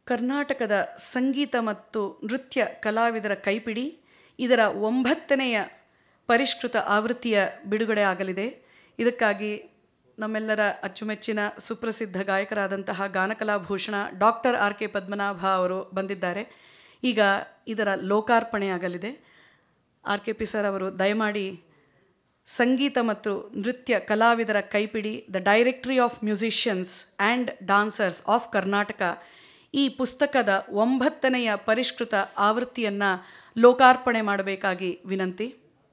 ಕರ್ನಾಟಕದ ಸಂಗೀತ ಮತ್ತು ನೃತ್ಯ ಕಲಾವಿದರ ಕೈಪಿಡಿ ಇದರ ಒಂಬತ್ತನೆಯ ಪರಿಷ್ಕೃತ ಆವೃತ್ತಿಯ ಬಿಡುಗಡೆ ಆಗಲಿದೆ ಇದಕ್ಕಾಗಿ ನಮ್ಮೆಲ್ಲರ ಅಚ್ಚುಮೆಚ್ಚಿನ ಸುಪ್ರಸಿದ್ಧ ಗಾಯಕರಾದಂತಹ ಗಾನಕಲಾಭೂಷಣ ಡಾಕ್ಟರ್ ಆರ್ ಕೆ ಪದ್ಮನಾಭ ಅವರು ಬಂದಿದ್ದಾರೆ ಈಗ ಇದರ ಲೋಕಾರ್ಪಣೆಯಾಗಲಿದೆ ಆರ್ ಕೆ ಪಿ ಸರ್ ಅವರು ದಯಮಾಡಿ ಸಂಗೀತ ಮತ್ತು ನೃತ್ಯ ಕಲಾವಿದರ ಕೈಪಿಡಿ the directory of musicians and dancers of Karnataka ಈ ಪುಸ್ತಕದ ಒಂಬತ್ತನೆಯ ಪರಿಷ್ಕೃತ ಆವೃತ್ತಿಯನ್ನು ಲೋಕಾರ್ಪಣೆ ಮಾಡಬೇಕಾಗಿ ವಿನಂತಿ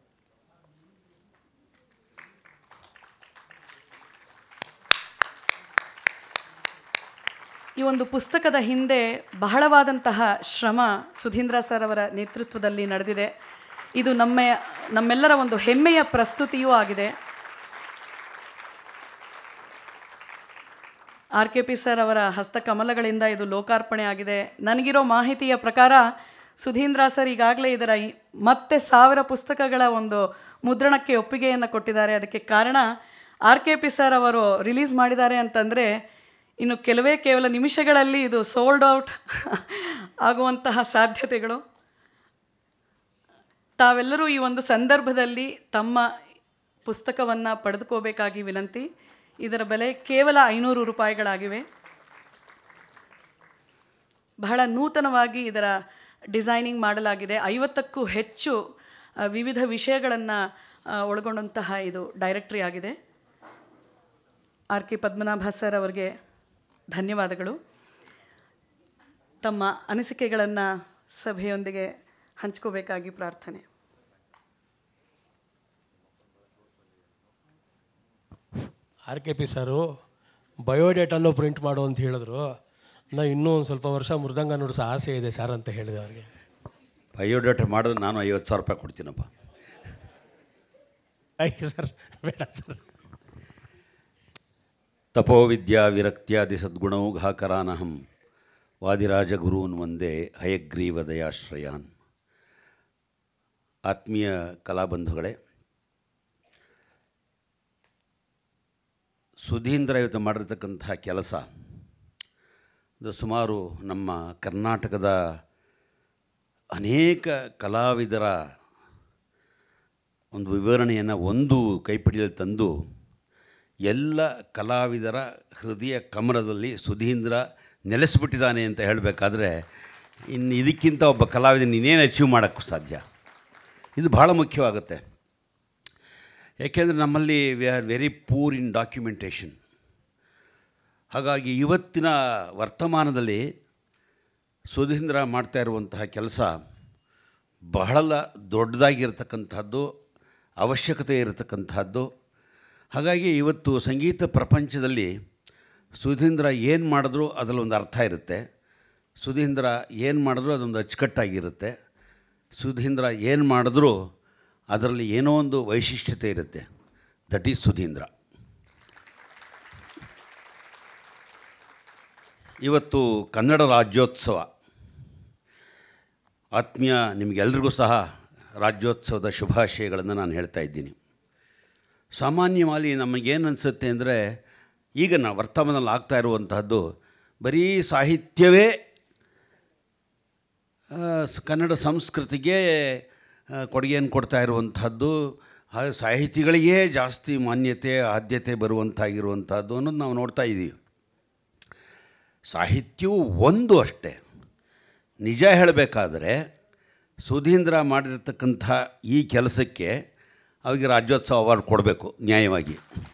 ಈ ಒಂದು ಪುಸ್ತಕದ ಹಿಂದೆ ಬಹಳವಾದಂತಹ ಶ್ರಮ ಸುಧೀಂದ್ರ ಸರ್ ಅವರ ನೇತೃತ್ವದಲ್ಲಿ ನಡೆದಿದೆ ಇದು ನಮ್ಮ ನಮ್ಮೆಲ್ಲರ ಒಂದು ಹೆಮ್ಮೆಯ ಪ್ರಸ್ತುತಿಯೂ ಆಗಿದೆ ಆರ್ ಕೆ ಪಿ ಸರ್ ಅವರ ಹಸ್ತಕಮಲಗಳಿಂದ ಇದು ಲೋಕಾರ್ಪಣೆ ಆಗಿದೆ ನನಗಿರೋ ಮಾಹಿತಿಯ ಪ್ರಕಾರ ಸುಧೀಂದ್ರ ಸರ್ ಈಗಾಗಲೇ ಇದರ ಈ- ಮತ್ತೆ ಸಾವಿರ ಪುಸ್ತಕಗಳ ಒಂದು ಮುದ್ರಣಕ್ಕೆ ಒಪ್ಪಿಗೆಯನ್ನು ಕೊಟ್ಟಿದ್ದಾರೆ ಅದಕ್ಕೆ ಕಾರಣ ಆರ್ ಕೆ ಪಿ ಸರ್ ಅವರು ರಿಲೀಸ್ ಮಾಡಿದ್ದಾರೆ ಅಂತಂದರೆ ಇನ್ನು ಕೆಲವೇ ಕೇವಲ ನಿಮಿಷಗಳಲ್ಲಿ ಇದು ಸೋಲ್ಡ್ ಔಟ್ ಆಗುವಂತಹ ಸಾಧ್ಯತೆಗಳು ತಾವೆಲ್ಲರೂ ಈ ಒಂದು ಸಂದರ್ಭದಲ್ಲಿ ತಮ್ಮ ಪುಸ್ತಕವನ್ನು ಪಡೆದುಕೋಬೇಕಾಗಿ ವಿನಂತಿ ಇದರ ಬೆಲೆ ಕೇವಲ ಐನೂರು ರೂಪಾಯಿಗಳಾಗಿವೆ ಬಹಳ ನೂತನವಾಗಿ ಇದರ ಡಿಸೈನಿಂಗ್ ಮಾಡಲಾಗಿದೆ ಐವತ್ತಕ್ಕೂ ಹೆಚ್ಚು ಆ, ವಿವಿಧ ವಿಷಯಗಳನ್ನು ಒಳಗೊಂಡಂತಹ ಇದು ಡೈರೆಕ್ಟ್ರಿ ಆಗಿದೆ ಆರ್ ಕೆ ಪದ್ಮನಾಭ ಸರ್ ಅವರಿಗೆ ಧನ್ಯವಾದಗಳು ತಮ್ಮ ಅನಿಸಿಕೆಗಳನ್ನು ಸಭೆಯೊಂದಿಗೆ ಹಂಚ್ಕೋಬೇಕಾಗಿ ಪ್ರಾರ್ಥನೆ ಆರ್ ಕೆ ಪಿ ಸರು ಬಯೋಡೇಟನ್ನು ಪ್ರಿಂಟ್ ಮಾಡು ಅಂತ ಹೇಳಿದ್ರು ನಾ ಇನ್ನೂ ಒಂದು ಸ್ವಲ್ಪ ವರ್ಷ ಮೃದಂಗ ನುಡಿಸೋ ಆಸೆ ಇದೆ ಸರ್ ಅಂತ ಹೇಳಿದೆ ಅವ್ರಿಗೆ ಬಯೋಡೇಟಾ ಮಾಡಿದ್ರೆ ನಾನು ಐವತ್ತು ಸಾವಿರ ರೂಪಾಯಿ ಕೊಡ್ತೀನಪ್ಪ ಆಯ್ತು ಸರ್ ಬೇಡ ಸರ್ ತಪೋವಿದ್ಯಾ ವಿರಕ್ತ್ಯಾದಿ ಸದ್ಗುಣೌಘಾಕರಾನಹಂ ವಾದಿರಾಜಗುರೂನ್ ಒಂದೇ ಹಯಗ್ರೀವದಯಾಶ್ರಯಾನ್ ಆತ್ಮೀಯ ಕಲಾಬಂಧುಗಳೇ ಸುಧೀಂದ್ರ ಇವತ್ತು ಮಾಡಿರ್ತಕ್ಕಂತಹ ಕೆಲಸ ಇದು ಸುಮಾರು ನಮ್ಮ ಕರ್ನಾಟಕದ ಅನೇಕ ಕಲಾವಿದರ ಒಂದು ವಿವರಣೆಯನ್ನು ಒಂದು ಕೈಪಿಡಿಯಲ್ಲಿ ತಂದು ಎಲ್ಲ ಕಲಾವಿದರ ಹೃದಯ ಕಮಲದಲ್ಲಿ ಸುಧೀಂದ್ರ ನೆಲೆಸಿಬಿಟ್ಟಿದ್ದಾನೆ ಅಂತ ಹೇಳಬೇಕಾದ್ರೆ ಇನ್ನು ಇದಕ್ಕಿಂತ ಒಬ್ಬ ಕಲಾವಿದ ಇನ್ನೇನು ಅಚೀವ್ ಮಾಡೋಕ್ಕೂ ಸಾಧ್ಯ ಇದು ಭಾಳ ಮುಖ್ಯವಾಗುತ್ತೆ ಏಕೆಂದರೆ ನಮ್ಮಲ್ಲಿ we are very poor in documentation ಹಾಗಾಗಿ ಇವತ್ತಿನ ವರ್ತಮಾನದಲ್ಲಿ ಸುಧೀಂದ್ರ ಮಾಡ್ತಾ ಇರುವಂತಹ ಕೆಲಸ ಬಹಳ ದೊಡ್ಡದಾಗಿರ್ತಕ್ಕಂಥದ್ದು ಅವಶ್ಯಕತೆ ಇರತಕ್ಕಂಥದ್ದು ಹಾಗಾಗಿ ಇವತ್ತು ಸಂಗೀತ ಪ್ರಪಂಚದಲ್ಲಿ ಸುಧೀಂದ್ರ ಏನು ಮಾಡಿದ್ರು ಅದರಲ್ಲಿ ಒಂದು ಅರ್ಥ ಇರುತ್ತೆ ಸುಧೀಂದ್ರ ಏನು ಮಾಡಿದ್ರು ಅದೊಂದು ಅಚ್ಚುಕಟ್ಟಾಗಿರುತ್ತೆ ಸುಧೀಂದ್ರ ಏನು ಮಾಡಿದ್ರೂ ಅದರಲ್ಲಿ ಏನೋ ಒಂದು ವೈಶಿಷ್ಟ್ಯತೆ ಇರುತ್ತೆ ದಟ್ ಈಸ್ ಸುಧೀಂದ್ರ ಇವತ್ತು ಕನ್ನಡ ರಾಜ್ಯೋತ್ಸವ ಆತ್ಮೀಯ ನಿಮಗೆಲ್ರಿಗೂ ಸಹ ರಾಜ್ಯೋತ್ಸವದ ಶುಭಾಶಯಗಳನ್ನು ನಾನು ಹೇಳ್ತಾ ಇದ್ದೀನಿ ಸಾಮಾನ್ಯವಾಗಿ ನಮಗೇನು ಅನಿಸುತ್ತೆ ಅಂದರೆ ಈಗ ನಾವು ವರ್ತಮಾನದಲ್ಲಿ ಆಗ್ತಾ ಇರುವಂತಹದ್ದು ಬರೀ ಸಾಹಿತ್ಯವೇ ಆ, ಸ್- ಕನ್ನಡ ಸಂಸ್ಕೃತಿಗೆ ಆ, ಕೊಡುಗೆಯನ್ನು ಕೊಡ್ತಾ ಇರುವಂತಹದ್ದು ಆ ಸಾಹಿತಿಗಳಿಗೇ ಜಾಸ್ತಿ ಮಾನ್ಯತೆ ಆದ್ಯತೆ ಬರುವಂತಾಗಿರುವಂಥದ್ದು ಅನ್ನೋದು ನಾವು ನೋಡ್ತಾ ಇದ್ದೀವಿ ಸಾಹಿತ್ಯವು ಒಂದು ಅಷ್ಟೇ ನಿಜ ಹೇಳಬೇಕಾದ್ರೆ ಸುಧೀಂದ್ರ ಮಾಡಿರ್ತಕ್ಕಂಥ ಈ ಕೆಲಸಕ್ಕೆ ಅವರಿಗೆ ರಾಜ್ಯೋತ್ಸವ ಅವಾರ್ಡ್ ಕೊಡಬೇಕು ನ್ಯಾಯವಾಗಿ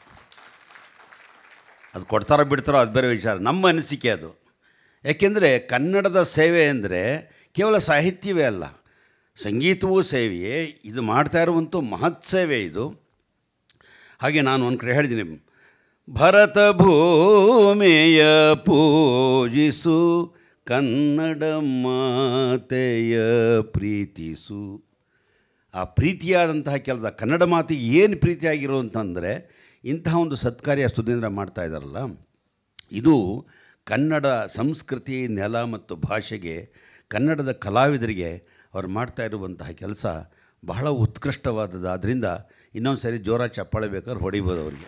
ಅದು ಕೊಡ್ತಾರೋ ಬಿಡ್ತಾರೋ ಅದು ಬೇರೆ ವಿಚಾರ ನಮ್ಮ ಅನಿಸಿಕೆ ಅದು ಯಾಕೆಂದರೆ ಕನ್ನಡದ ಸೇವೆ ಅಂದರೆ ಕೇವಲ ಸಾಹಿತ್ಯವೇ ಅಲ್ಲ ಸಂಗೀತವೂ ಸೇವೆಯೇ ಇದು ಮಾಡ್ತಾ ಇರುವಂಥ ಮಹತ್ ಸೇವೆ ಇದು ಹಾಗೆ ನಾನು ಒಂದು ಕಡೆ ಹೇಳಿದ್ದೀನಿ ಭರತ ಭೂಮಿಯ ಪೂಜಿಸು ಕನ್ನಡ ಮಾತೆಯ ಪ್ರೀತಿಸು ಆ ಪ್ರೀತಿಯಾದಂತಹ ಕೆಲಸ ಕನ್ನಡ ಮಾತಿಗೆ ಏನು ಪ್ರೀತಿಯಾಗಿರೋ ಅಂತಂದರೆ ಇಂತಹ ಒಂದು ಸತ್ಕಾರ್ಯ ಸುಧೀಂದ್ರ ಮಾಡ್ತಾ ಇದ್ದಾರಲ್ಲ ಇದು ಕನ್ನಡ ಸಂಸ್ಕೃತಿ ನೆಲ ಮತ್ತು ಭಾಷೆಗೆ ಕನ್ನಡದ ಕಲಾವಿದರಿಗೆ ಅವ್ರು ಮಾಡ್ತಾ ಇರುವಂತಹ ಕೆಲಸ ಬಹಳ ಉತ್ಕೃಷ್ಟವಾದದ್ದು ಆದ್ದರಿಂದ ಇನ್ನೊಂದು ಸರಿ ಜೋರ ಚಪ್ಪಾಳೆ ಬೇಕಾದ್ರೆ ಹೊಡಿಬೋದು ಅವರಿಗೆ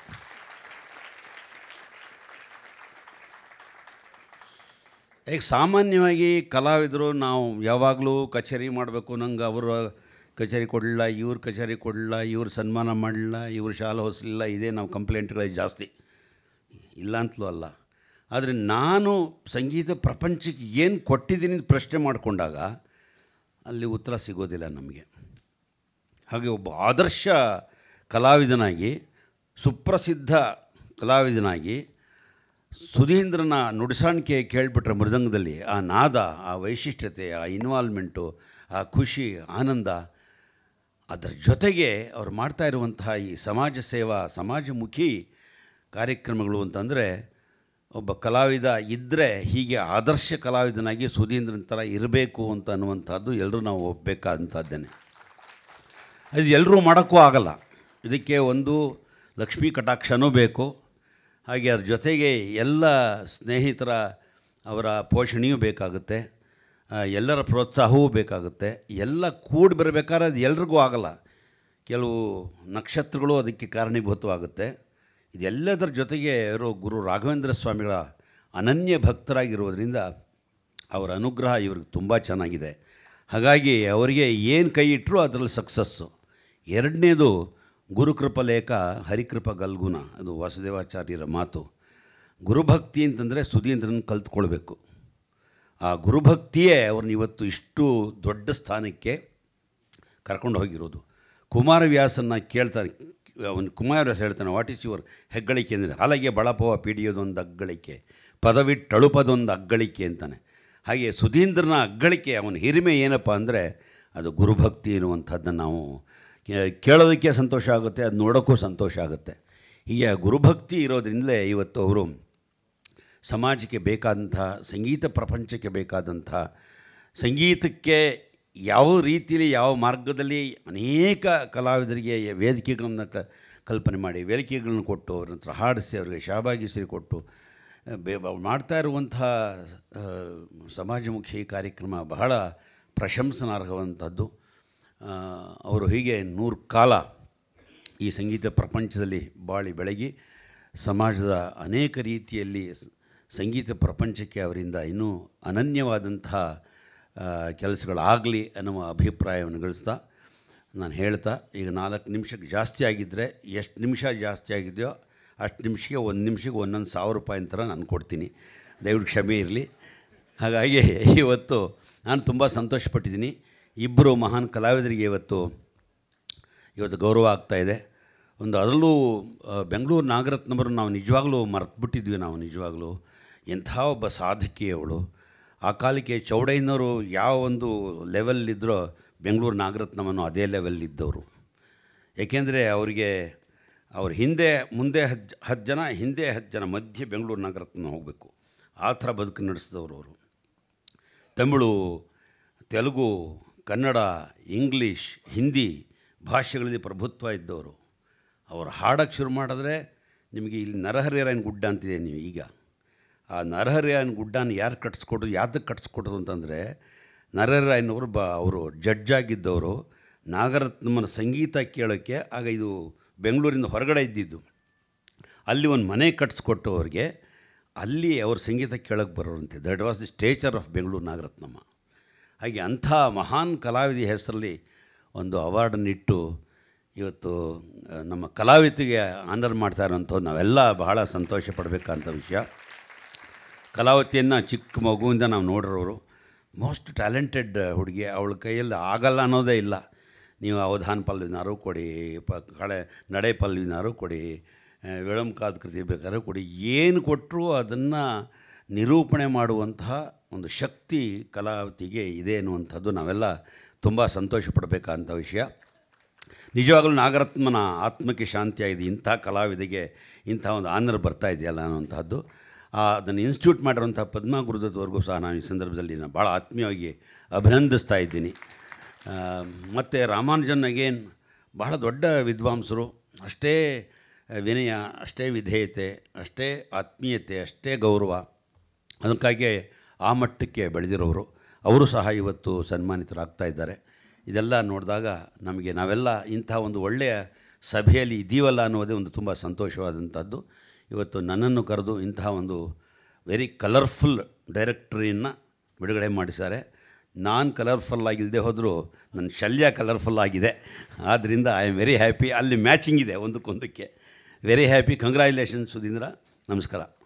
ಈಗ ಸಾಮಾನ್ಯವಾಗಿ ಕಲಾವಿದರು ನಾವು ಯಾವಾಗಲೂ ಕಚೇರಿ ಮಾಡಬೇಕು ನಂಗೆ ಅವರು ಕಚೇರಿ ಕೊಡಲಿಲ್ಲ ಇವ್ರು ಕಚೇರಿ ಕೊಡಲಿಲ್ಲ ಇವ್ರು ಸನ್ಮಾನ ಮಾಡಲಿಲ್ಲ ಇವ್ರು ಶಾಲೆ ಹೊಸಲಿಲ್ಲ ಇದೇ ನಾವು ಕಂಪ್ಲೇಂಟ್ಗಳೇ ಜಾಸ್ತಿ ಇಲ್ಲ ಅಂತಲೂ ಅಲ್ಲ ಆದರೆ ನಾನು ಸಂಗೀತ ಪ್ರಪಂಚಕ್ಕೆ ಏನು ಕೊಟ್ಟಿದ್ದೀನಿ ಅಂತ ಪ್ರಶ್ನೆ ಮಾಡಿಕೊಂಡಾಗ ಅಲ್ಲಿ ಉತ್ತರ ಸಿಗೋದಿಲ್ಲ ನಮಗೆ ಹಾಗೆ ಒಬ್ಬ ಆದರ್ಶ ಕಲಾವಿದನಾಗಿ ಸುಪ್ರಸಿದ್ಧ ಕಲಾವಿದನಾಗಿ ಸುಧೀಂದ್ರನ ನುಡಿಸಾಣಿಕೆ ಕೇಳಿಬಿಟ್ರೆ ಮೃದಂಗದಲ್ಲಿ ಆ ನಾದ ಆ ವೈಶಿಷ್ಟ್ಯತೆ ಆ ಇನ್ವಾಲ್ವ್ಮೆಂಟು ಆ ಖುಷಿ ಆನಂದ ಅದರ ಜೊತೆಗೆ ಅವ್ರು ಮಾಡ್ತಾ ಇರುವಂತಹ ಈ ಸಮಾಜ ಸೇವಾ ಸಮಾಜಮುಖಿ ಕಾರ್ಯಕ್ರಮಗಳು ಅಂತಂದರೆ ಒಬ್ಬ ಕಲಾವಿದ ಇದ್ದರೆ ಹೀಗೆ ಆದರ್ಶ ಕಲಾವಿದನಾಗಿ ಸುಧೀಂದ್ರನ ಥರ ಇರಬೇಕು ಅಂತ ಅನ್ನುವಂಥದ್ದು ಎಲ್ಲರೂ ನಾವು ಒಪ್ಪಬೇಕಾದಂಥದ್ದೇನೆ ಅದು ಎಲ್ಲರೂ ಮಾಡೋಕ್ಕೂ ಆಗಲ್ಲ ಇದಕ್ಕೆ ಒಂದು ಲಕ್ಷ್ಮೀ ಕಟಾಕ್ಷನೂ ಬೇಕು ಹಾಗೆ ಅದ್ರ ಜೊತೆಗೆ ಎಲ್ಲ ಸ್ನೇಹಿತರ ಅವರ ಪೋಷಣೆಯೂ ಬೇಕಾಗುತ್ತೆ ಆ, ಎಲ್ಲರ ಪ್ರೋತ್ಸಾಹವೂ ಬೇಕಾಗುತ್ತೆ ಎಲ್ಲ ಕೂಡಿ ಬರಬೇಕಾದ್ರೆ ಅದು ಎಲ್ರಿಗೂ ಆಗಲ್ಲ ಕೆಲವು ನಕ್ಷತ್ರಗಳು ಅದಕ್ಕೆ ಕಾರಣೀಭೂತವಾಗುತ್ತೆ ಇದೆಲ್ಲದರ ಜೊತೆಗೆ ಇರೋ ಗುರು ರಾಘವೇಂದ್ರ ಸ್ವಾಮಿಗಳ ಅನನ್ಯ ಭಕ್ತರಾಗಿರೋದ್ರಿಂದ ಅವರ ಅನುಗ್ರಹ ಇವ್ರಿಗೆ ತುಂಬ ಚೆನ್ನಾಗಿದೆ ಹಾಗಾಗಿ ಅವರಿಗೆ ಏನು ಕೈ ಇಟ್ಟರೂ ಅದರಲ್ಲಿ ಸಕ್ಸಸ್ಸು ಎರಡನೇದು ಗುರುಕೃಪ ಲೇಖ ಹರಿಕೃಪ ಗಲ್ಗುಣ ಅದು ವಾಸುದೇವಾಚಾರ್ಯರ ಮಾತು ಗುರುಭಕ್ತಿ ಅಂತಂದರೆ ಸುಧೀಂದ್ರನ ಕಲ್ತ್ಕೊಳ್ಬೇಕು ಆ ಗುರುಭಕ್ತಿಯೇ ಅವ್ರನ್ನ ಇವತ್ತು ಇಷ್ಟು ದೊಡ್ಡ ಸ್ಥಾನಕ್ಕೆ ಕರ್ಕೊಂಡು ಹೋಗಿರೋದು ಕುಮಾರವ್ಯಾಸನ್ನ ಕೇಳ್ತಾನೆ ಅವನು ಕುಮಾರವ್ಯಾಸ ಹೇಳ್ತಾನೆ ವಾಟ್ ಈಸ್ ಯುವರ್ ಹೆಗ್ಗಳಿಕೆ ಅಂದರೆ ಹಾಲಾಗೆ ಬಳಪವ ಪಿಡಿಯೋದೊಂದು ಅಗ್ಗಳಿಕೆ ಪದವಿಟ್ಟಳುಪದೊಂದು ಅಗ್ಗಳಿಕೆ ಅಂತಾನೆ ಹಾಗೆ ಸುಧೀಂದ್ರನ ಅಗ್ಗಳಿಕೆ ಅವನ ಹಿರಿಮೆ ಏನಪ್ಪ ಅಂದರೆ ಅದು ಗುರುಭಕ್ತಿ ಎನ್ನುವಂಥದ್ದನ್ನು ನಾವು ಕೇ- ಕೇಳೋದಕ್ಕೆ ಸಂತೋಷ ಆಗುತ್ತೆ ಅದು ನೋಡೋಕ್ಕೂ ಸಂತೋಷ ಆಗುತ್ತೆ ಹೀಗೆ ಗುರುಭಕ್ತಿ ಇರೋದ್ರಿಂದಲೇ ಇವತ್ತು ಅವರು ಸಮಾಜಕ್ಕೆ ಬೇಕಾದಂಥ ಸಂಗೀತ ಪ್ರಪಂಚಕ್ಕೆ ಬೇಕಾದಂಥ ಸಂಗೀತಕ್ಕೆ ಯಾವ ರೀತಿಯಲ್ಲಿ ಯಾವ ಮಾರ್ಗದಲ್ಲಿ ಅನೇಕ ಕಲಾವಿದರಿಗೆ ವೇದಿಕೆಗಳನ್ನು ಕ ಕಲ್ಪನೆ ಮಾಡಿ ವೇದಿಕೆಗಳನ್ನು ಕೊಟ್ಟು ಅವ್ರ ಹತ್ರ ಹಾಡಿಸಿ ಅವರಿಗೆ ಶಾಬಾಗಿಸಿ ಕೊಟ್ಟು ಬೇ ಅವ್ರು ಮಾಡ್ತಾ ಇರುವಂಥ ಆ, ಸಮಾಜಮುಖಿ ಕಾರ್ಯಕ್ರಮ ಬಹಳ ಪ್ರಶಂಸನಾರ್ಹವಂಥದ್ದು ಆ, ಅವರು ಹೀಗೆ ನೂರು ಕಾಲ ಈ ಸಂಗೀತ ಪ್ರಪಂಚದಲ್ಲಿ ಬಾಳಿ ಬೆಳಗಿ ಸಮಾಜದ ಅನೇಕ ರೀತಿಯಲ್ಲಿ ಸ- ಸಂಗೀತ ಪ್ರಪಂಚಕ್ಕೆ ಅವರಿಂದ ಇನ್ನೂ ಅನನ್ಯವಾದಂತಹ ಆ, ಕೆಲಸಗಳಾಗಲಿ ಅನ್ನುವ ಅಭಿಪ್ರಾಯವನ್ನು ಗಳಿಸ್ತಾ ನಾನು ಹೇಳ್ತಾ ಈಗ ನಾಲ್ಕು ನಿಮಿಷಕ್ಕೆ ಜಾಸ್ತಿ ಆಗಿದ್ದರೆ ಎಷ್ಟು ನಿಮಿಷ ಜಾಸ್ತಿ ಆಗಿದೆಯೋ ಅಷ್ಟು ನಿಮಿಷಕ್ಕೆ ಒಂದು ನಿಮಿಷಕ್ಕೆ ಒಂದೊಂದು ಸಾವಿರ ರೂಪಾಯಿ ಥರ ನಾನು ಕೊಡ್ತೀನಿ ದಯವಿಟ್ಟು ಕ್ಷಮೆ ಇರಲಿ ಹಾಗಾಗಿ ಇವತ್ತು ನಾನು ತುಂಬ ಸಂತೋಷಪಟ್ಟಿದ್ದೀನಿ ಇಬ್ಬರು ಮಹಾನ್ ಕಲಾವಿದರಿಗೆ ಇವತ್ತು ಇವತ್ತು ಗೌರವ ಆಗ್ತಾ ಇದೆ ಒಂದು ಅದರಲ್ಲೂ ಆ, ಬೆಂಗಳೂರು ನಾಗರತ್ನವರು ನಾವು ನಿಜವಾಗ್ಲೂ ಮರೆತುಬಿಟ್ಟಿದ್ವಿ ನಾವು ನಿಜವಾಗ್ಲೂ ಎಂಥ ಒಬ್ಬ ಸಾಧಕಿ ಅವಳು ಆ ಕಾಲಕ್ಕೆ ಚೌಡಯ್ಯನವರು ಯಾವ ಒಂದು ಲೆವೆಲ್ಲಿದ್ದರೋ ಬೆಂಗಳೂರು ನಾಗರತ್ನವನ್ನು ಅದೇ ಲೆವೆಲ್ಲಿದ್ದವರು ಏಕೆಂದರೆ ಅವರಿಗೆ ಅವ್ರ ಹಿಂದೆ ಮುಂದೆ ಹತ್ತು ಹತ್ತು ಜನ ಹಿಂದೆ ಹತ್ತು ಜನ ಮಧ್ಯೆ ಬೆಂಗಳೂರು ನಾಗರತ್ನ ಹೋಗಬೇಕು ಆ ಥರ ಬದುಕು ನಡೆಸಿದವರು ಅವರು ತಮಿಳು ತೆಲುಗು ಕನ್ನಡ ಇಂಗ್ಲೀಷ್ ಹಿಂದಿ ಭಾಷೆಗಳಲ್ಲಿ ಪ್ರಭುತ್ವ ಇದ್ದವರು ಅವರು ಹಾಡೋಕ್ಕೆ ಶುರು ಮಾಡಿದ್ರೆ ನಿಮಗೆ ಇಲ್ಲಿ ನರಹರಿರಾಯನ ಗುಡ್ಡ ಅಂತಿದೆ ನೀವು ಈಗ ಆ ನರಹರಿರಾಯನ ಗುಡ್ಡನ ಯಾರು ಕಟ್ಸ್ಕೊಟ್ರು ಯಾತಕ್ಕೆ ಕಟ್ಸ್ಕೊಟ್ರು ಅಂತಂದರೆ ನರಹರಿರಾಯನವರು ಬ ಅವರು ಜಡ್ಜ್ ಆಗಿದ್ದವರು ನಾಗರತ್ನಮ್ಮನ ಸಂಗೀತ ಕೇಳೋಕ್ಕೆ ಆಗ ಇದು ಬೆಂಗಳೂರಿಂದ ಹೊರಗಡೆ ಇದ್ದಿದ್ದು ಅಲ್ಲಿ ಒಂದು ಮನೆ ಕಟ್ಸ್ಕೊಟ್ಟು ಅವ್ರಿಗೆ ಅಲ್ಲಿ ಅವ್ರ ಸಂಗೀತ ಕೇಳೋಕ್ಕೆ ಬರೋರಂತೆ that was the stature of Bengaluru Nagaratnamma ಹಾಗೆ ಅಂಥ ಮಹಾನ್ ಕಲಾವಿದ ಹೆಸರಲ್ಲಿ ಒಂದು ಅವಾರ್ಡನ್ನಿಟ್ಟು ಇವತ್ತು ಆ, ನಮ್ಮ ಕಲಾವಿತಿಗೆ ಆನರ್ ಮಾಡ್ತಾ ಇರೋಂಥದ್ದು ನಾವೆಲ್ಲ ಬಹಳ ಸಂತೋಷ ಪಡಬೇಕಂತ ವಿಷಯ ಕಲಾವತಿಯನ್ನು ಚಿಕ್ಕ ಮಗುವಿಂದ ನಾವು ನೋಡಿರೋರು ಮೋಸ್ಟ್ ಟ್ಯಾಲೆಂಟೆಡ್ ಹುಡುಗಿ ಅವಳ ಕೈಯಲ್ಲಿ ಆಗಲ್ಲ ಅನ್ನೋದೇ ಇಲ್ಲ ನೀವು ಅವಧಾನ ಪಲ್ವಿನಾರು ಕೊಡಿ ಪ ಕಳೆ ನಡೆ ಪಲ್ವಿನಾರು ಕೊಡಿ ವಿಳಂಕಾದ ಕೃತಿ ಬೇಕಾದ್ರೆ ಕೊಡಿ ಏನು ಕೊಟ್ಟರೂ ಅದನ್ನು ನಿರೂಪಣೆ ಮಾಡುವಂತಹ ಒಂದು ಶಕ್ತಿ ಕಲಾವತಿಗೆ ಇದೆ ಅನ್ನುವಂಥದ್ದು ನಾವೆಲ್ಲ ತುಂಬ ಸಂತೋಷ ಪಡಬೇಕಂತ ವಿಷಯ ನಿಜವಾಗಲೂ ನಾಗರತ್ನನ ಆತ್ಮಕ್ಕೆ ಶಾಂತಿಯಾಗಿದೆ ಇಂಥ ಕಲಾವಿದೆಗೆ ಇಂಥ ಒಂದು ಆನರ್ ಬರ್ತಾ ಇದೆಯಲ್ಲ ಅನ್ನುವಂಥದ್ದು ಆ, ಅದನ್ನು ಇನ್ಸ್ಟಿಟ್ಯೂಟ್ ಮಾಡಿರೋಂಥ ಪದ್ಮಾ ಗುರುದತ್ವರೆಗೂ ಸಹ ನಾನು ಈ ಸಂದರ್ಭದಲ್ಲಿ ನಾನು ಭಾಳ ಆತ್ಮೀಯವಾಗಿ ಅಭಿನಂದಿಸ್ತಾ ಇದ್ದೀನಿ ಮತ್ತು ರಾಮಾನುಜನ್ ಅಗೇನ್ ಬಹಳ ದೊಡ್ಡ ವಿದ್ವಾಂಸರು ಅಷ್ಟೇ ವಿನಯ ಅಷ್ಟೇ ವಿಧೇಯತೆ ಅಷ್ಟೇ ಆತ್ಮೀಯತೆ ಅಷ್ಟೇ ಗೌರವ ಅದಕ್ಕಾಗಿ ಆ ಮಟ್ಟಕ್ಕೆ ಬೆಳೆದಿರೋರು ಅವರು ಸಹ ಇವತ್ತು ಸನ್ಮಾನಿತರಾಗ್ತಾ ಇದ್ದಾರೆ ಇದೆಲ್ಲ ನೋಡಿದಾಗ ನಮಗೆ ನಾವೆಲ್ಲ ಇಂಥ ಒಂದು ಒಳ್ಳೆಯ ಸಭೆಯಲ್ಲಿ ಇದ್ದೀವಲ್ಲ ಅನ್ನೋದೇ ಒಂದು ತುಂಬ ಸಂತೋಷವಾದಂಥದ್ದು ಇವತ್ತು ನನ್ನನ್ನು ಕರೆದು ಇಂತಹ ಒಂದು ವೆರಿ ಕಲರ್ಫುಲ್ ಡೈರೆಕ್ಟ್ರಿಯನ್ನು ಬಿಡುಗಡೆ ಮಾಡಿದ್ದಾರೆ ನಾನ್ ಕಲರ್ಫುಲ್ ಆಗಿಲ್ಲದೆ ಹೋದರೂ ನನ್ನ ಶಲ್ಯ ಕಲರ್ಫುಲ್ ಆಗಿದೆ ಆದ್ದರಿಂದ ಐ ಆಮ್ ವೆರಿ ಹ್ಯಾಪಿ ಅಲ್ಲಿ ಮ್ಯಾಚಿಂಗ್ ಇದೆ ಒಂದಕ್ಕೊಂದಕ್ಕೆ ವೆರಿ ಹ್ಯಾಪಿ ಕಂಗ್ರ್ಯಾಚುಲೇಷನ್ ಸುಧೀಂದ್ರ ನಮಸ್ಕಾರ